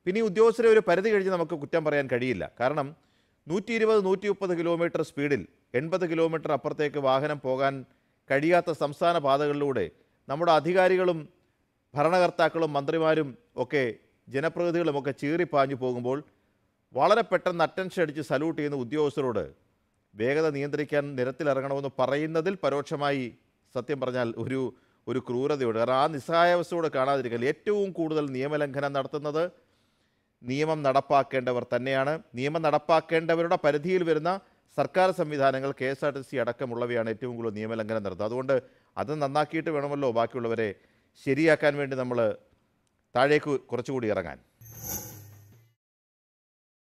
പിന്നെ ഈ ഉദ്യോഗസ്ഥരെ ഒരു പരിധി കഴിഞ്ഞ് നമുക്ക് കുറ്റം പറയാൻ കഴിയില്ല കാരണം നൂറ്റി ഇരുപത് നൂറ്റി മുപ്പത് കിലോമീറ്റർ സ്പീഡിൽ എൺപത് കിലോമീറ്റർ അപ്പുറത്തേക്ക് വാഹനം പോകാൻ കഴിയാത്ത സംസ്ഥാന പാതകളിലൂടെ നമ്മുടെ അധികാരികളും ഭരണകർത്താക്കളും മന്ത്രിമാരും ഒക്കെ ജനപ്രതിനിധികളും ഒക്കെ ചീറിപ്പാഞ്ഞു പോകുമ്പോൾ വളരെ പെട്ടെന്ന് അറ്റൻഷൻ അടിച്ച് സല്യൂട്ട് ചെയ്യുന്ന ഉദ്യോഗസ്ഥരോട് വേഗത നിയന്ത്രിക്കാൻ നിരത്തിലിറങ്ങണമെന്ന് പറയുന്നതിൽ പരോക്ഷമായി സത്യം പറഞ്ഞാൽ ഒരു ഒരു ക്രൂരതയുണ്ട് കാരണം ആ നിസ്സഹായാവസ്ഥയോട് കാണാതിരിക്കൽ ഏറ്റവും കൂടുതൽ നിയമലംഘനം നടത്തുന്നത് നിയമം നടപ്പാക്കേണ്ടവർ തന്നെയാണ് നിയമം നടപ്പാക്കേണ്ടവരുടെ പരിധിയിൽ വരുന്ന സർക്കാർ സംവിധാനങ്ങൾ K S R T C അടക്കമുള്ളവയാണ് ഏറ്റവും കൂടുതൽ നിയമലംഘനം നടത്തുന്നത് അതുകൊണ്ട് അത് നന്നാക്കിയിട്ട് വേണമല്ലോ ബാക്കിയുള്ളവരെ ശരിയാക്കാൻ വേണ്ടി നമ്മൾ താഴേക്ക് കുറച്ചുകൂടി ഇറങ്ങാൻ